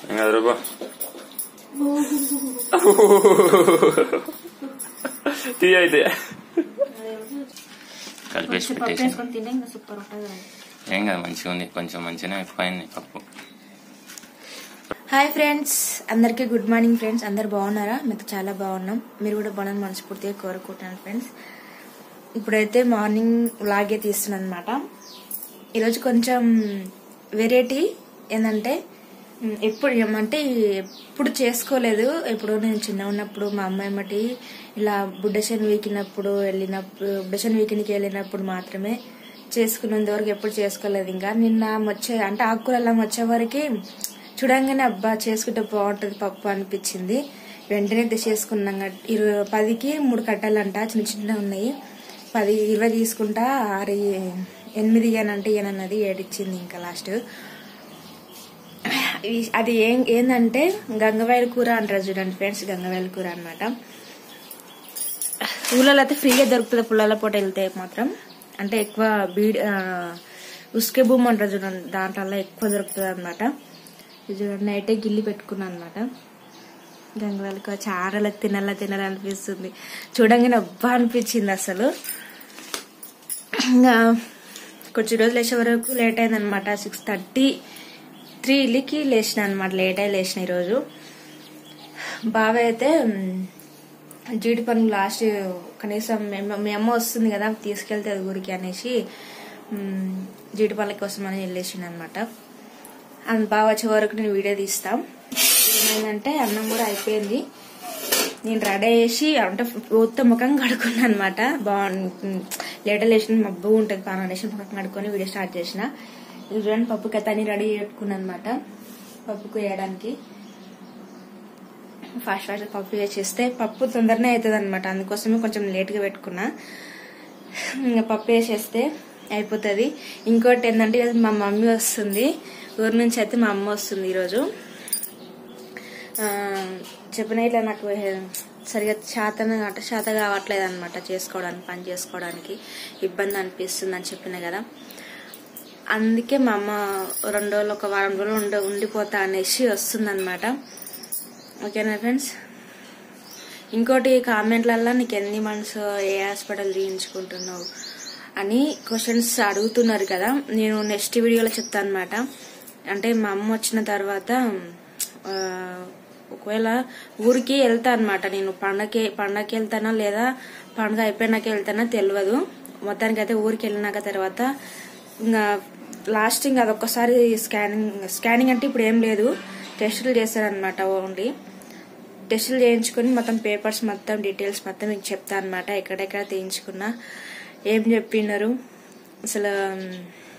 ఇంకా రూపా తీ అయితే కలిపేసి పప్పు పెట్టేసి వేసుకొని తింటే ఇంకా సూపర్ ఉంటుంది కదా. ఏం కదా మంచిగా ఉంది కొంచెం మంచిగానే ఎక్కువైంది పప్పు హాయ్ ఫ్రెండ్స్ అందరికీ గుడ్ మార్నింగ్ ఫ్రెండ్స్ అందరు బాగున్నారా మేము చాలా బాగున్నాం మీరు కూడా బాగున్నాను మనస్ఫూర్తిగా కోరుకుంటున్నాను ఫ్రెండ్స్ ఇప్పుడైతే మార్నింగ్ లాగే తీస్తున్నాను అనమాట ఈరోజు కొంచెం వెరైటీ ఏంటంటే ఉమ్, ఎప్పుడు ఏమంటే ఎప్పుడు చేసుకోలేదు ఎప్పుడు నేను చిన్న ఉన్నప్పుడు మా అమ్మాయి మటి ఇలా బుడ్డశని వీకినప్పుడు వెళ్ళినప్పుడు బుడ్డశని వీకినికి వెళ్ళినప్పుడు మాత్రమే చేసుకున్నంత వరకు ఎప్పుడు చేసుకోలేదు ఇంకా నిన్న వచ్చే అంటే ఆకుకూరలు వచ్చే వరకు చూడంగానే అబ్బా చేసుకుంటే బాగుంటుంది పప్పు అనిపించింది వెంటనే చేసుకున్నాం ఇరవై పదికి మూడు కట్టాలంట చిన్న చిన్న ఉన్నాయి పది ఇరవై తీసుకుంటా ఆరు ఎనిమిది ఇయ్యనంటే ఇయ్యనన్నది ఏడిచ్చింది ఇంకా లాస్ట్ ఈ- అది ఏం ఏంటంటే గంగవాయల కూర అంటారు చూడండి ఫ్రెండ్స్ గంగవాయల కూర అనమాట ఊళ్ళలో అయితే ఫ్రీగా దొరుకుతుంది పుల్లల పూట వెళ్తే మాత్రం అంటే ఎక్కువ బీడ్ ఆ, ఉసుకే భూమి అంటారు చూడండి దాంట్లో ఎక్కువ దొరుకుతుంది అనమాట ఇది చూడండి నైటే గిల్లి పెట్టుకున్నాను అనమాట గంగవాయల కూర చాలా తినాల తినాలనిపిస్తుంది చూడంగానే అబ్బా అనిపించింది అసలు ఇంకా కొంచెం రోజులు లేచే వరకు లేట్ అయిందనమాట సిక్స్ థర్టీ త్రీకి లేచిన అనమాట లేట్ అయి లేచిన ఈరోజు బాగా అయితే మ్, జీడి పనులు లాస్ట్ కనీసం మేము- మీ అమ్మ వస్తుంది కదా తీసుకెళ్తే అది ఊరికి అనేసి మ్, జీడి పనుల కోసం అని వెళ్ళేసిండు అనమాట అది బాగా వచ్చే వరకు నేను వీడియో తీస్తా ఏమైందంటే అన్నం కూడా అయిపోయింది నేను రెడీ చేసి అంటే ఉత్త ముఖం కడుక్కున్నాను అనమాట బాగుంది లేట్ లేచిన మబ్బు ఉంటుంది పాన అనేసి ముఖం కడుక్కొని వీడియో స్టార్ట్ చేసిన ఇది చూడండి పప్పు కథని రెడీ పెట్టుకున్నాను అనమాట పప్పుకు వేయడానికి ఫాస్ట్ ఫాస్ట్ పప్పు వేసేస్తే పప్పు తొందరనే అవుతుంది అనమాట అందుకోసమే కొంచెం లేట్గా పెట్టుకున్నా ఇంకా పప్పు వేసేస్తే అయిపోతుంది ఇంకోటి ఏంటంటే ఈరోజు మా మమ్మీ వస్తుంది ఊరు నుంచి అయితే మా అమ్మ వస్తుంది ఈరోజు ఆ, చెప్పిన ఇట్లా నాకు సరిగా శాతం అట శాత కావట్లేదు అనమాట చేసుకోవడానికి పని చేసుకోవడానికి ఇబ్బంది అనిపిస్తుంది అని చెప్పిన కదా అందుకే మా అమ్మ రెండు రోజులు ఒక వారం రోజులు ఉండ ఉండిపోతా అనేసి వస్తుందన్నమాట ఓకేనా ఫ్రెండ్స్ ఇంకోటి కామెంట్లల్లో నీకు ఎన్ని మంత్స్ ఏ హాస్పిటల్ చేయించుకుంటున్నావు అని క్వశ్చన్స్ అడుగుతున్నారు కదా నేను నెక్స్ట్ వీడియోలో చెప్తాను అనమాట అంటే మా అమ్మ వచ్చిన తర్వాత ఆ, ఒకవేళ ఊరికి వెళ్తా అనమాట నేను పండగకి పండగకి వెళ్తానా లేదా పండగ అయిపోయినాక వెళ్తానా తెలియదు మొత్తానికి అయితే ఊరికి వెళ్ళినాక తర్వాత ఇంకా లాస్ట్ ఇంకా అదొక్కసారి స్కానింగ్ స్కానింగ్ అంటే ఇప్పుడు ఏం లేదు టెస్టులు చేస్తారనమాట ఓన్లీ టెస్టులు చేయించుకుని మొత్తం పేపర్స్ మొత్తం డీటెయిల్స్ మొత్తం మీకు చెప్తా అనమాట ఎక్కడెక్కడ తీయించుకున్నా ఏం చెప్పినారు అసలు ఉమ్,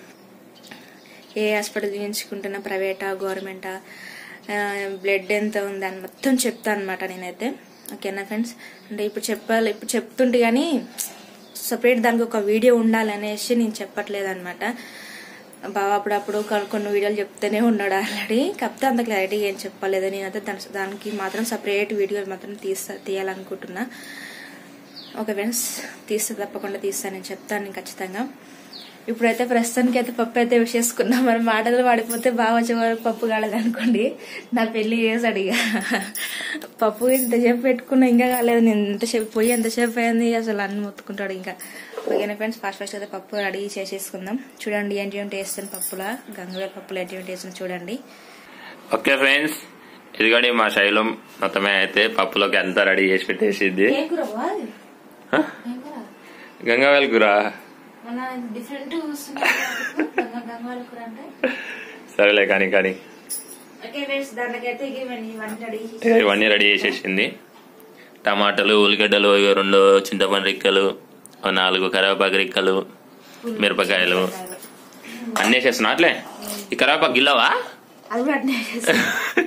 ఏ హాస్పిటల్ చేయించుకుంటున్నా ప్రైవేటా గవర్నమెంటా బ్లడ్ ఎంత ఉంది అని మొత్తం చెప్తా అనమాట నేనైతే ఓకేనా ఫ్రెండ్స్ అంటే ఇప్పుడు చెప్పాలి ఇప్పుడు చెప్తుంటే కానీ సపరేట్ దానికి ఒక వీడియో ఉండాలనేసి నేను చెప్పట్లేదు అనమాట బావ అప్పుడప్పుడు కొన్ని కొన్ని వీడియోలు చెప్తూనే ఉన్నాడు ఆల్రెడీ కాకపోతే అంత క్లారిటీ ఏం చెప్పలేదు నేనైతే దాని దానికి మాత్రం సపరేట్ వీడియో మాత్రం తీస్తా తీయాలనుకుంటున్నా ఓకే ఫ్రెండ్స్ తీస్తే తప్పకుండా తీస్తాను నేను చెప్తాను నేను ఖచ్చితంగా ఇప్పుడైతే ప్రస్తుతానికి అయితే పప్పు అయితే విషేసుకున్నాం మరి మాటలు పడిపోతే బాగా వచ్చే వరకు పప్పు కాలేదు అనుకోండి నా పెళ్లి చేసాడు ఇక పప్పు ఇంతసేపు పెట్టుకున్నా ఇంకా కాలేదు నేను ఎంతసేపు పోయి ఎంతసేపు అయింది అసలు అన్ని మొత్తుకుంటాడు ఇంకా ఓకేనా ఫ్రెండ్స్ ఫాస్ట్ ఫాస్ట్ అయితే పప్పు రెడీ చేసేసుకుందాం చూడండి ఏంటి ఏంటి వేస్తాను పప్పులా గంగవేల పప్పులు ఏంటి ఏంటి వేస్తాను చూడండి ఓకే ఫ్రెండ్స్ ఇదిగోండి మా శైలం మొత్తమే అయితే పప్పులోకి అంతా రెడీ చేసి పెట్టేసిద్ది ఏం కూర బావ అది? హ? ఏం కూర గంగావేల్ కూర మన డిఫరెంట్ గంగవాల కూర అంటే సరేలే కానీ కానీ ఓకే ఫ్రెండ్స్ దానికైతే ఇక ఇవన్నీ ఇవన్నీ రెడీ చేసి ఇక ఇవన్నీ రెడీ చేసేసింది టమాటాలు ఉల్లిగడ్డలు ఇక రెండు చింతపండు రిక్కలు ఓ నాలుగు కరివేపాకు రిక్కలు మిరపకాయలు అన్నీ వేసేస్తున్నా అట్లే ఈ కరివేపాకు గిల్లవా అది కూడా అట్నే చేస్తాను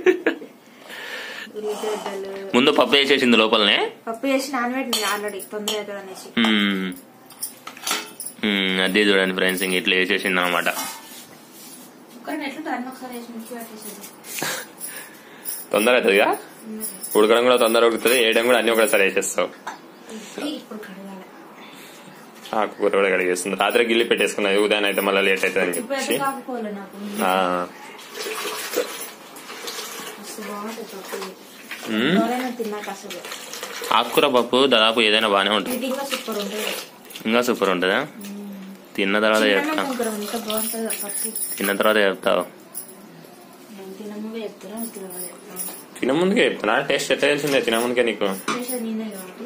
ఉల్లిగడ్డలు ముందు పప్పు వేసేసింది లోపలనే పప్పు చేసి నానబెట్టింది ఆల్రెడీ తొందర అవుతుంది అనేసి మ్మ్. మ్మ్, అదే చూడండి ఫ్రెండ్స్ ఇంక ఇట్లా వేసేసింది అనమాట కానీ ఎట్లా అన్ని ఒకసారి వేసి మిక్సీ పట్టేసేది తొందర అవుతుందిగా ఉడకడం కూడా తొందర ఉడుకుతుంది వేయడం కూడా అన్ని ఒకసారి వేసేస్తావు ఇప్పుడు కడగాలి ఆకుకూర కూడా కడిగేస్తుంది రాత్రి గిల్లి పెట్టేసుకున్నది ఉదయం అయితే మళ్ళీ లేట్ అవుతుంది అని ఇప్పుడు చెప్పేసి అయితే కాకపోలే నాకు ఆ, బాగుంటుంది పప్పు ఇది. మ్మ్. ఎవరైనా తిన్నాక అసలు ఆకుకూర పప్పు దాదాపు ఏదైనా బాగానే ఉంటుంది ఇది ఇంకా సూపర్ ఉంటుంది ఇంకా సూపర్ ఉంటుందా తిన్న తర్వాత చెప్తా చిన్నన్నం కూర ఎంత బాగుంటుంది ఆ పప్పు తిన్న తర్వాత చెప్తావు నేను తినముగా చెప్తారా తినగా చెప్తాను తిన ముందుకే చెప్తున్నా టేస్ట్ ఎట్లా తెలిసిందే తిన ముందుకే నీకు చేసేది నేనే కాబట్టి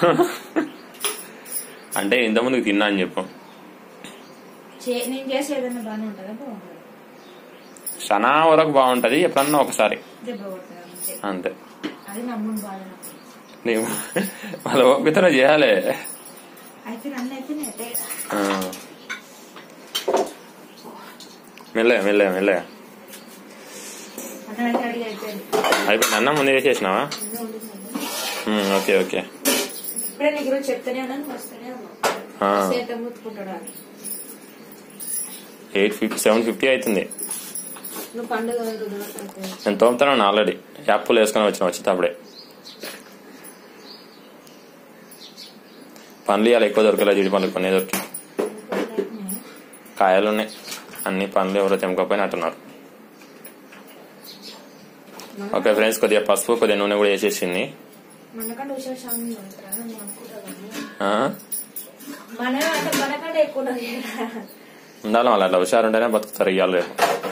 అంటే ఇంత ముందుకు తిన్నా అని చెప్పు చే- నేను చేసే ఏదైనా బాగానే ఉంటుందా బాగుంటుంది సనా వరకు బాగుంటది ఎప్పుడన్నా ఒకసారి దెబ్బ కొడుతుంది అంతే అంతే అది నమ్ముడు బాగా నీవు వాళ్ళ ఓపికతో చేయాలి అయితే అన్నీ అయిపోయినాయి అయితే ఆ. మెల్లగా మెల్లగా మెల్లగా అన్నం అయితే రెడీ అయిపోయింది అయిపోయింది అన్నం ముందు వేసేసినావా అన్నీ ఉండిందండి. ఉమ్, ఓకే ఓకే ఇప్పుడే నీకు ఈరోజు చెప్తానే ఉన్నాను వస్తూనే ఆ. ఉన్నాను సేత ముత్తుకుంటాడు అని ఎయిట్ ఫిఫ్టీ సెవెన్ ఫిఫ్టీ అవుతుంది నువ్వు పండుగ రోజు దొరకకపోతే నేను తోముతాను ఆల్రెడీ యాప్లు వేసుకొని వచ్చిన వచ్చేటప్పుడే పండ్లు ఇవాళ ఎక్కువ దొరకలేదు జీడి పండ్లు కొన్ని దొరికి కాయలు ఉన్నాయి అన్ని పండ్లు ఎవరో తెంపకపోయినట్టున్నారు ఓకే ఫ్రెండ్స్ కొద్దిగా పసుపు కొద్దిగా నూనె కూడా వేసేసింది మనకంటే విశేషాలు ఉంటారా అని అనుకుంటా కానీ ఆ? మన అంటే మనకంటే ఎక్కువ ఉన్నది కదా. ఉండాలి వాళ్ళు అట్లా హుషారు ఉంటేనే బతుకుతారు ఇవాళ రేపు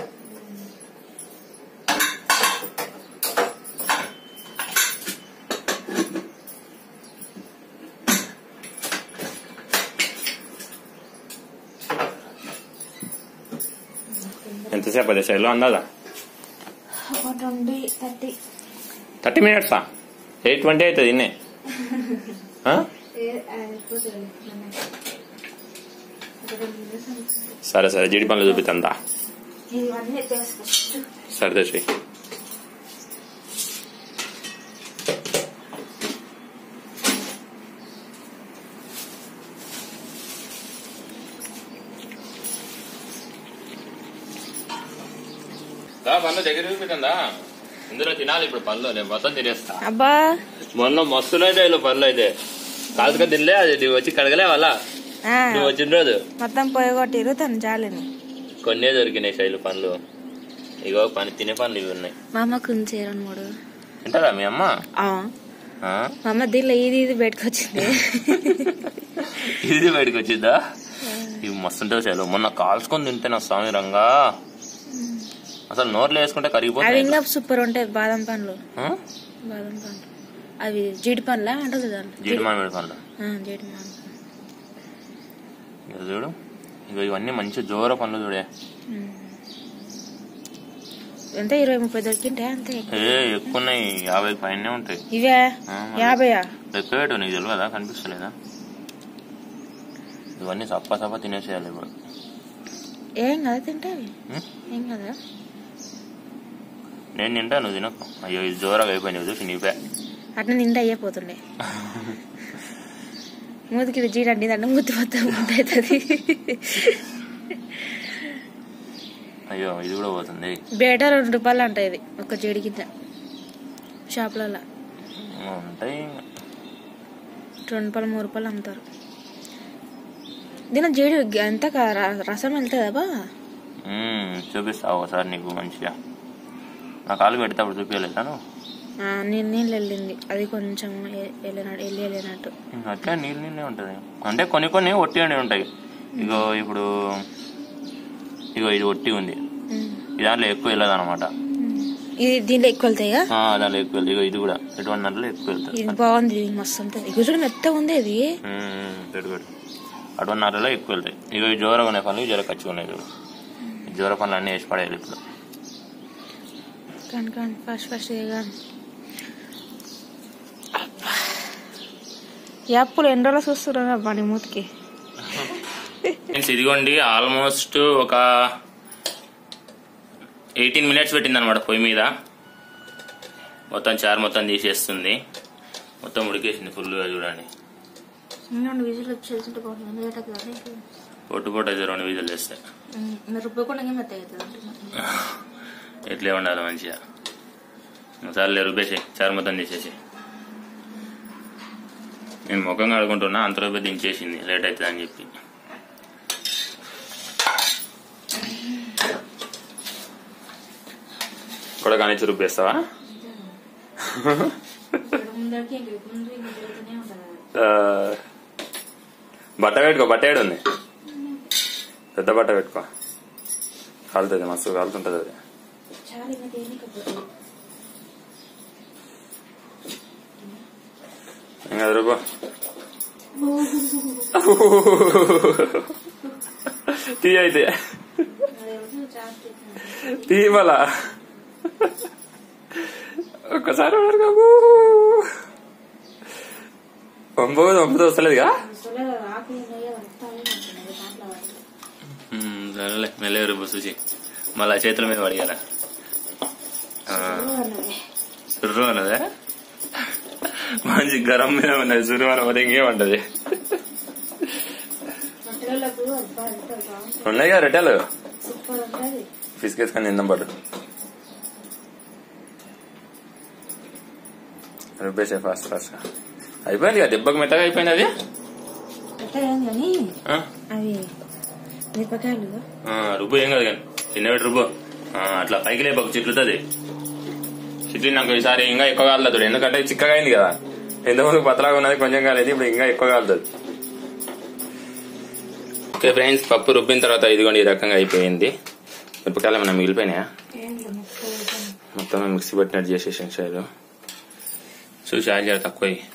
ఎంతసేపు అదే శైలు అందాదా ఒక ట్వంటీ థర్టీ థర్టీ మినిట్సా ఎయిట్ ట్వంటీ అవుతుంది ఇన్నే ఆ? అయిపోతుంది ఒక రెండు నిమిషాలు. సరే సరే జీడి పనులు చూపిస్తుందా ఇవన్నీ ఎత్తేసి ఫస్ట్ సరే తెచ్చి పళ్ళు దగ్గర చూపిస్తుందా ఇందులో తినాలి ఇప్పుడు పళ్ళు నేను మొత్తం తినేస్తా అబ్బా మొన్న మస్తునైతే ఇలా పళ్ళు అయితే కాదుగా తినలే అది నువ్వు వచ్చి కడగలే వాళ్ళ ఆ, నువ్వు వచ్చిన రోజు మొత్తం పోయి కొట్టిరు తను చాలని కొన్నే దొరికినాయి శైలు పండ్లు ఇగో పని తినే పండ్లు ఇవి ఉన్నాయి మా అమ్మకు ఉంచే రెండు మూడు తింటారా మీ అమ్మ ఆ, ఆ? మా అమ్మ దీనిలో ఇది ఇది బయటకొచ్చింది ఇది బయటకు వచ్చిందా ఇవి మస్తుంటావు శైలు మొన్న కాల్చుకొని తింటే నా స్వామి రంగా అసలు నోట్లో వేసుకుంటే అవి కరిగిపోతుంది ఇంకా సూపర్ ఉంటాయి బాదం పండ్లు బాదం పండ్లు అవి జీడి పండ్లా అంటుంది దాంట్లో జీడి మామిడి పండ్లు ఆ, జీడి మామిడి ఇక చూడు ఇక ఇవన్నీ మంచి జోర పండ్లు చూడే ఉమ్. ఎంత ఇరవై ముప్పై దొరికింటే అంతే ఏ ఎక్కువ ఉన్నాయి యాభై పైనే ఉంటాయి ఇవే ఆ, మరి. యాభైయా ఎక్కువ రేటు నీకు తెలియదా కనిపిస్తలేదా ఇవన్నీ సప్ప సప్ప తినేసేయాలి ఇప్పుడు ఏం కదా తింటే అవి ఉం? ఏం కదా నేను తింటా నువ్వు తినకు అయ్యో ఇది జోరగా అయిపోయినాయి చూసి నీపే అట్లా తింటే అయ్యిపోతుండే మూతికి జీడి అండి అంటే ముద్దు మొత్తం ముద్ద అవుతుంది అయ్యో ఇది కూడా పోతుంది బేట రెండు రూపాయలు అంట ఇది ఒక జీడి కింద షాప్లలో ఉంటాయి రెండు రూపాయలు మూడు రూపాయలు అమ్ముతారు దీని జీడి ఎంత క- ర- రసం వెళ్తుందా బా మ్మ్, చూపిస్తా ఒకసారి నీకు మంచిగా నా కాలు పెడితే అప్పుడు చూపించలేదా నువ్వు ఆ, నీళ్ళు నీళ్ళు వెళ్ళింది అది కొంచెం ఎ- వెళ్ళినట్టు వెళ్ళి వెళ్ళినట్టు అట్లే నీళ్ళు నీళ్ళే ఉంటుంది అంటే కొన్ని కొన్ని ఒట్టి అని ఉంటాయి ఇగో ఇప్పుడు ఇగో ఇది ఒట్టి ఉంది ఉమ్. ఈ దాంట్లో ఎక్కువ వెళ్ళదు అనమాట ఉమ్. ఇది దీంట్లో ఎక్కువ వెళ్తాయిగా దాంట్లో ఎక్కువ వెళ్తుంది ఇగో ఇది కూడా ఎటువంటి దాంట్లో ఎక్కువ వెళ్తుంది ఇది బాగుంది ఇది మస్తు ఉంటుంది ఇక చూడు మెత్త ఉంది ఇది మ్మ్, పెడు పెడు అటువంటి దాంట్లో ఎక్కువ వెళ్తాయి ఇగో ఈ జోరగా ఉన్నాయి పనులు జోర ఖర్చు ఉన్నాయి చూడు ఈ జోర పనులు అన్నీ వేసి పడేయాలి ఇప్పుడు కానీ కానీ ఫస్ట్ ఫస్ట్ కానీ ఈ అప్పులు ఎన్ని రోజులు చూస్తున్నారు అబ్బా నీ మూతికి ఫ్రెండ్స్ ఇదిగోండి ఆల్మోస్ట్ ఒక ఎయిటీన్ మినిట్స్ పెట్టింది అనమాట పొయ్యి మీద మొత్తం చారు మొత్తం తీసేస్తుంది మొత్తం ఉడికేసింది ఫుల్గా చూడండి రెండు విజులు వచ్చేసింటే బాగుంది ఎందుకంటే కానీ పొట్టు పొట్టు అయితే రెండు వీధులు చేస్తే మీరు రూపాయి కూడా మెత్త అవుతుంది అంటున్నా ఎట్లే ఉండాలి మంచిగా సర్లే రుబ్బేసి చారు మొత్తం తీసేసి నేను ముఖం కడుకుంటున్నా అంతలోపే దించేసింది లేట్ అవుతుంది అని చెప్పి కూడా కానీ రుబ్బేస్తావా ఇక్కడ ముందరికి ఇంక ముందు ఇంక తిరుగుతూనే ఉంటుంది అది. ఆ, బట్ట పెట్టుకో బట్ట ఏడు ఉంది పెద్ద బట్ట పెట్టుకో కాలుతుంది మస్తు కాలుతుంటుంది అది చాలా ఇంకా తేలికపోతుంది ఇంకా రూపా తీ అయితే అది ఎవరు జాగ్రత్త తీ మళ్ళా ఒక్కసారి ఉన్నారు పంపు పంపుతో వస్తలేదుగా అసలు ఆకులు ఉన్నాయి రక్తాలు ఉంటున్నాయి దాంట్లో వాటిలో సరేలే మెల్లగా రూపు చూసి మళ్ళా చేతుల మీద పడిగాల అన్నది సుర్రు అన్నదే మంచి గరం మీద ఉన్నది సుర్రు అన్నది ఇంకేమంటది రొట్టెలకు అబ్బా ఎంత బాగుంటుంది ఉన్నాయిగా రొట్టెలు సూపర్ ఉంటుంది పిసికేసుకొని తిందాం పట్టు రుబ్బేసే ఫాస్ట్ ఫాస్ట్ అయిపోయింది కదా దెబ్బకి మెత్తగా అయిపోయింది అది పెట్టలేదు కానీ ఆ? అవి మిరపకాయలు ఆ, రుబ్బు ఏం కాదు కానీ చిన్నవి రుబ్బు ఆ, అట్లా పైకి లేపకు చిట్లుతుంది చిట్లు నాకు ఈసారి ఇంకా ఎక్కువ కాలుతుంది ఎందుకంటే ఇది చిక్కగా అయింది కదా ఎంతమంది పతలాగా ఉన్నది కొంచెం కాలేదు ఇప్పుడు ఇంకా ఎక్కువ కాలుతుంది ఓకే ఫ్రెండ్స్ పప్పు రుబ్బిన తర్వాత ఇదిగోండి ఈ రకంగా అయిపోయింది మిరపకాయలు ఏమైనా మిగిలిపోయినాయా ఏం లేదు మొత్తం మొత్తం మిక్సీ పెట్టినట్టు చేసేసాను శైలు చూసి ఆయిల్ జర తక్కువ అయ్యి.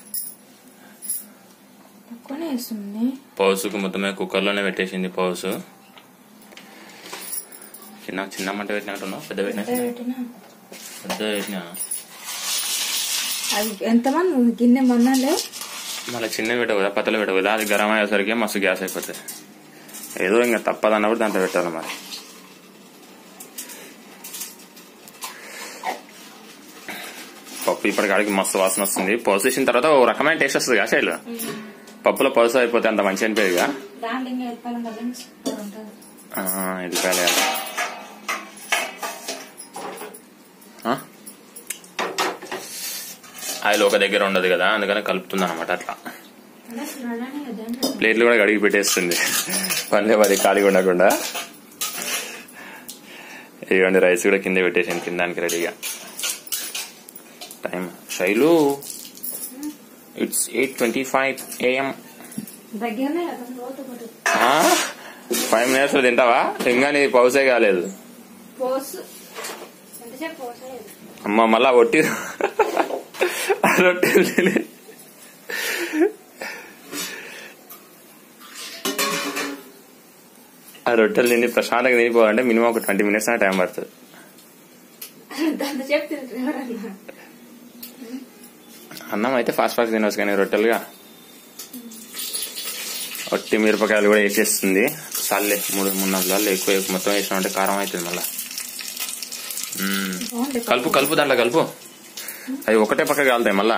తక్కువనే వేస్తుంది పౌసుకు మొత్తమే కుక్కర్లోనే పెట్టేసింది పౌసు చిన్న చిన్న మంట పెట్టినట్టున్నావు పెద్ద పెట్టినా ఎంత పెట్టినా పెద్ద పెట్టినా అది ఎంతమంది గిన్నె మొన్నలే మళ్ళీ చిన్న పెట్టవు కదా పతలు పెట్టవు కదా అది గరం అయ్యేసరికి మస్తు గ్యాస్ అయిపోతుంది ఏదో ఇంకా తప్పదు అన్నప్పుడు దాంట్లో పెట్టాలి మరి పప్పు ఇప్పటికాడికి మస్తు వాసన వస్తుంది పోసేసిన తర్వాత ఓ రకమైన టేస్ట్ వస్తుంది కదా శైలు పప్పులో పలుసు అయిపోతే అంత మంచి అనిపోయేదిగా దాంట్లో ఇంకా ఎత్తాలి ఉండాలి సూపర్ ఉంటుంది ఆ, ఇది కాలే ఆయిల్ ఒక దగ్గర ఉండదు కదా అందుకని కలుపుతుంది అనమాట అట్లా అసలు అలానే కదా ప్లేట్లు కూడా కడిగి పెట్టేస్తుంది పనిలే పది ఖాళీగా ఉండకుండా ఇవ్వండి రైస్ కూడా కింద పెట్టేసాను కిందానికి రెడీగా time Shailu it's eight twenty five AM దగ్గరనే కదా రోజు ఒకటి ఫైవ్ మినిట్స్ లో తింటావా ఇంకా నీ పౌసే కాలేదు పోసు ఎంతసేపు పోసలేదు అమ్మ మళ్ళా ఒట్టి ఆ రొట్టెలు తిని ఆ రొట్టెలు తిని ప్రశాంతంగా తినిపోవాలంటే మినిమం ఒక ట్వంటీ మినిట్స్ అయినా టైం పడుతుంది అంతసేపు తింటారు ఎవరన్నా అన్నం అయితే ఫాస్ట్ ఫాస్ట్ తినవచ్చు కానీ రొట్టెలుగా ఒట్టి మిరపకాయలు కూడా వేసేస్తుంది సార్లే మూడు మూడు నాలుగు సార్లు ఎక్కువ మొత్తం వేసినామంటే కారం అవుతుంది మళ్ళా మ్మ్. బాగుంది కలుపు కలుపు దాంట్లో కలుపు అవి ఒకటే పక్క కాలుతాయి మళ్ళా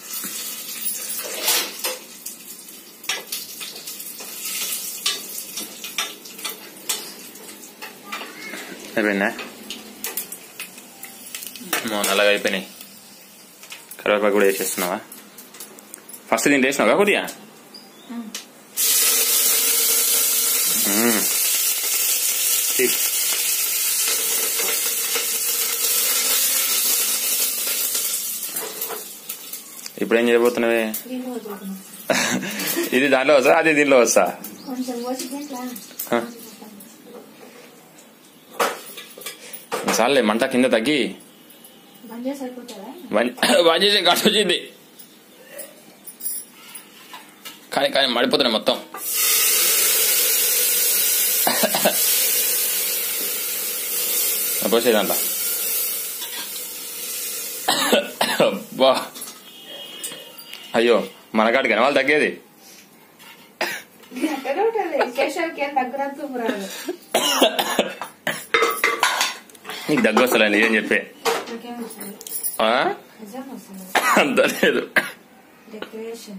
అయిపోయిందా మో నల్లగా అయిపోయినాయి కరివేపాకు కూడా వేసేస్తున్నావా ఫస్ట్ దీంట్లో వేసినావా కొద్దిగా మ్మ్. తీ. ఇప్పుడు ఏం చేయబోతున్నావే దీంట్లో వదులుకున్నాం. ఇది దాంట్లో వస్తా అది దీంట్లో వస్తా కొంచెం పోసి దీంట్లో హ. చాలే మంట కింద తగ్గి బంద్ చేసి సరిపోతుందా బాగా చేసి ఘాటు వచ్చింది కానీ కానీ మడిపోతున్నాయి మొత్తం పోసేదంట అబ్బా అయ్యో మనకాడికి కానీ వాళ్ళు తగ్గేది అక్కడే ఉంటుంది కేశవ్కి ఏం దగ్గరంతా రాదు నీకు దగ్గు వస్తలే నిజం చెప్పే నాకేం వస్తుంది ఆ? నిజం వస్తుంది అంత లేదు డెకరేషన్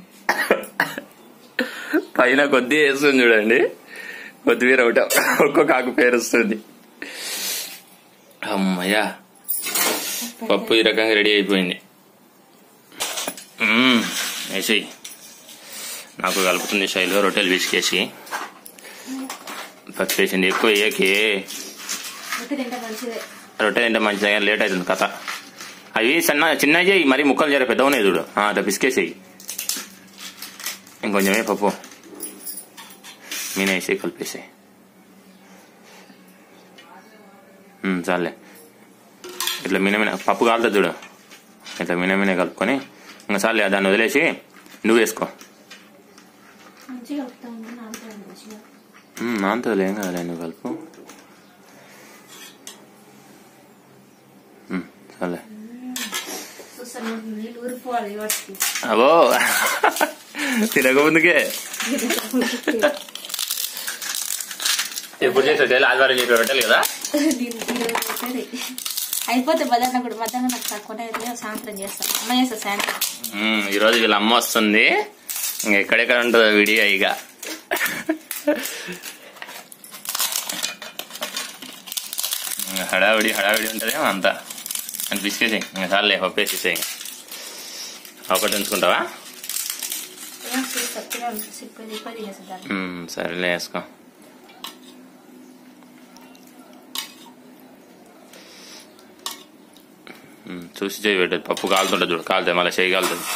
పైన కొద్ది వేస్తుంది చూడండి కొద్దిమీర ఒకటి ఒక్కొక్క ఆకు పేరు వస్తుంది అమ్మయ్యా పప్పు ఈ రకంగా రెడీ అయిపోయింది మ్మ్. వేసేయి నాకు కలుపుతుంది శైలిలో రొట్టెలు విసికేసి పచ్చి వేసింది ఎక్కువ వేయకే అయితే తింటే మంచిదే రొట్టెలు తింటే మంచిగా లేట్ అవుతుంది కథ అవి సన్న చిన్న చేయి మరి ముక్కలు జర పెద్ద ఉన్నాయి చూడు ఆ, అట్లా పిసికేసేయి ఇంకొంచెమే పప్పు మీన వేసి కలిపేసాయి చాలే ఇట్లా మినమిన పప్పు కాలుతుంది చూడు ఇట్లా మినమిన కలుపుకొని ఇంకా చాలే దాన్ని వదిలేసి నువ్వు వేసుకో మంచిగా కలుపుతాం నాలుగు మంచిగా ఉమ్, నాంతదిలే ఏం కాదులే నువ్వు కలుపు ఉమ్, చాలే చూస్తాను నీళ్ళు ఊరిపోవాలి వాటికి అవో తినకముందుకే ఎప్పుడు చేసా డైలీ ఆదివారం చేసి పెట్టాలి కదా దీన్ని ఈరోజు పెట్టేది. అయిపోతే మధ్యాహ్నం కూడా మధ్యాహ్నం నాకు తక్కువనే అయితే సాయంత్రం చేస్తాను అమ్మ చేస్తా సాయంత్రం ఉమ్, ఈరోజు వీళ్ళ అమ్మ వస్తుంది ఇంక ఎక్కడెక్కడ ఉంటుందో వీడియో ఇక ఇంక హడావిడి హడావిడి ఉంటుందేమో అంతా అని పిసికేసి ఇంకా చాలే ఒప్పేసేసాయి ఒకటి ఉంచుకుంటావా ఏం చేస్తా సిప్పది సిప్పది చేస్తా ఉమ్, సరేలే వేసుకో ఉమ్, చూసి చేయి పెట్టదు పప్పు కాలుతుంటుంది చూడు కాలుతుంది మళ్ళీ చేయి కాలుతుంది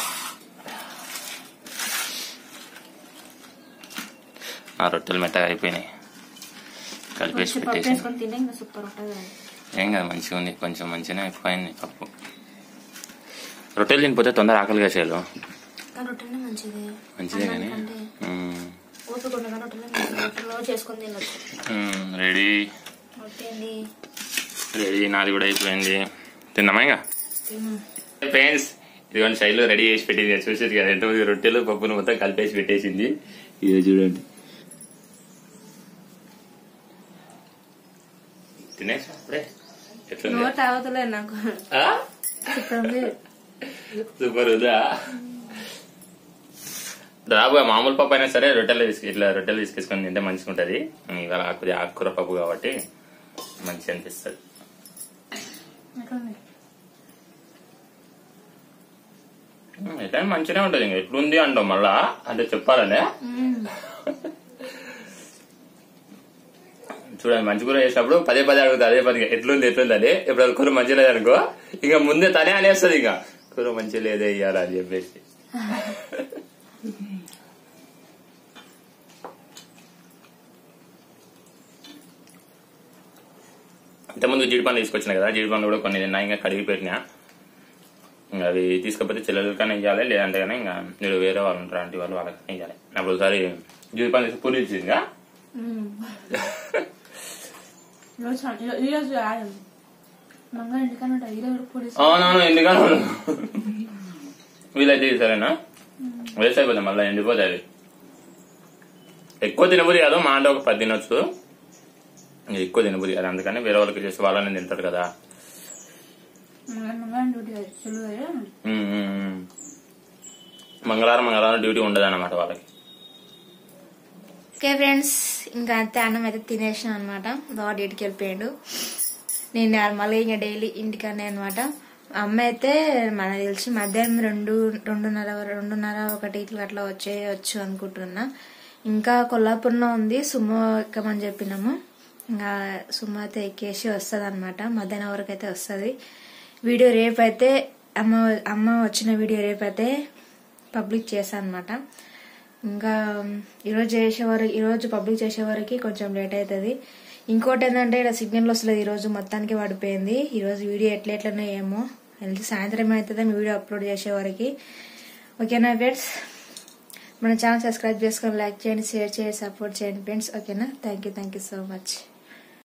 ఆ రొట్టెలు మెత్తగా అయిపోయినాయి కలిపేసి కొంచెం పప్పు పెట్టేసి వేసుకొని తినే ఇంకా సూపర్ ఉంటుంది ఏం కాదు మంచిగా ఉంది కొంచెం మంచిగానే ఎక్కువైంది పప్పు రొట్టెలు తినిపోతే తొందర ఆకలిగా చేయాలి కానీ రొట్టెనే మంచిది మంచిదే కానీ అన్నంకంటే ఉమ్, ఓపిక ఉండగా రొట్టెనే మంచిది రొట్టెలో చేసుకొని తినొచ్చు ఉమ్, రెడీ రొట్టె ఏంది రెడీ నాది కూడా అయిపోయింది తిందామా ఇంకా తిను ఫ్రెండ్స్ ఇదిగోండి శైలు రెడీ చేసి పెట్టింది చూసేది కదా ఎంతమంది రొట్టెలు పప్పును మొత్తం కలిపేసి పెట్టేసింది ఇది చూడండి తినేసి అప్పుడే ఎట్లుంది నోట్ అవతలే నాకు ఆ? సూపర్ ఉంది సూపర్ ఉందా రాబోయే మామూలు పప్పు అయినా సరే రొట్టెలు తీసుకు ఇట్లా రొట్టెలు తీసుకేసుకొని తింటే మంచిగా ఉంటది ఇవాళ కొద్దిగా ఆకుకూర పప్పు కాబట్టి మంచిగా అనిపిస్తుంది ఎట్లుంది? ఎట్లా మంచిగానే ఉంటది ఇంకా ఎట్లుంది అంటాం మళ్ళా అంటే చెప్పాలనే మ్మ్. చూడండి మంచి కూర చేసినప్పుడు పదే పదే అడుగుతా అదే పదిగా ఎట్లుంది ఎట్లుంది అని ఇప్పుడు అది కూర మంచిగా లేదనుకో ఇంకా ముందే తనే అనేస్తుంది ఇంకా కూర మంచిగా లేదే ఇయ్యాలా అని చెప్పేసి ఇంతకుముందు జీడిపండ్లు తీసుకొచ్చిన కదా జీడిపండ్లు కూడా కొన్ని తిన్నా ఇంకా కడిగి పెట్టినా ఇంకా అవి తీసుకపోతే చెల్లెలకైనా ఇవ్వాలి లేదంటే కానీ ఇంకా మీరు వేరే వాళ్ళు ఉంటారు అంటే వాళ్ళు వాళ్ళకి ఇవ్వాలి అప్పుడు ఒకసారి జీడిపండ్లు తీసి పూరి ఇచ్చిందిగా మ్మ్. ఈరోజు సా- ఈరో- ఈరోజు ఆడం మంగళ ఇంటికన్నా ఉంటాయి ఈరోజు పొడి అవునవును ఎందుకని వీలైతే సరేనా వేస్ట్ అయిపోతాయి మళ్ళీ ఎండిపోతాయి అవి ఎక్కువ తినబుది కాదు మా అంటే ఒక పది తినొచ్చు ఇంకా ఎక్కువ తినబుది కాదు అందుకని వేరే వాళ్ళకి చేసి వాళ్ళని తింటారు కదా మంగళ మంగళ డ్యూటీ చెల్లు ఉమ్, ఉమ్, ఉమ్. మంగళవారం మంగళవారం డ్యూటీ ఉండదు అన్నమాట వాళ్ళకి ఓకే ఫ్రెండ్స్ ఇంకా అంతే అన్నం అయితే తినేసాం అనమాట బాగా డ్యూటీకి వెళ్ళిపోయాడు నేను నార్మల్గా ఇంకా డైలీ ఇంటికనే అనమాట అమ్మ అయితే మనకు తెలిసి మధ్యాహ్నం రెండు రెండున్నర రెండున్నర ఒకటి ఇట్లా అట్లా వచ్చేయచ్చు అనుకుంటున్నా ఇంకా కొల్లాపూర్లో ఉంది సుమో ఎక్కమని చెప్పినాము ఇంకా సుమో అయితే ఎక్కేసి వస్తుంది అనమాట మధ్యాహ్నం వరకు అయితే వస్తుంది వీడియో రేపైతే అమ్మ అమ్మ వచ్చిన వీడియో రేపైతే పబ్లిక్ చేశాను అనమాట ఇంకా ఈరోజు చేసేవారు ఈరోజు పబ్లిక్ చేసేవారికి కొంచెం లేట్ అవుతుంది ఇంకోటి ఏంటంటే ఇక్కడ సిగ్నల్ వస్తలేదు ఈరోజు మొత్తానికి పడిపోయింది ఈరోజు వీడియో ఎట్లా ఎట్లనో ఏమో వెళ్తే సాయంత్రం అవుతుంది వీడియో అప్లోడ్ చేసేవారికి ఓకేనా ఫ్రెండ్స్ మన ఛానల్ సబ్స్క్రైబ్ చేసుకొని లైక్ చేయండి షేర్ చేయండి సపోర్ట్ చేయండి ఫ్రెండ్స్ ఓకేనా thank you thank you so much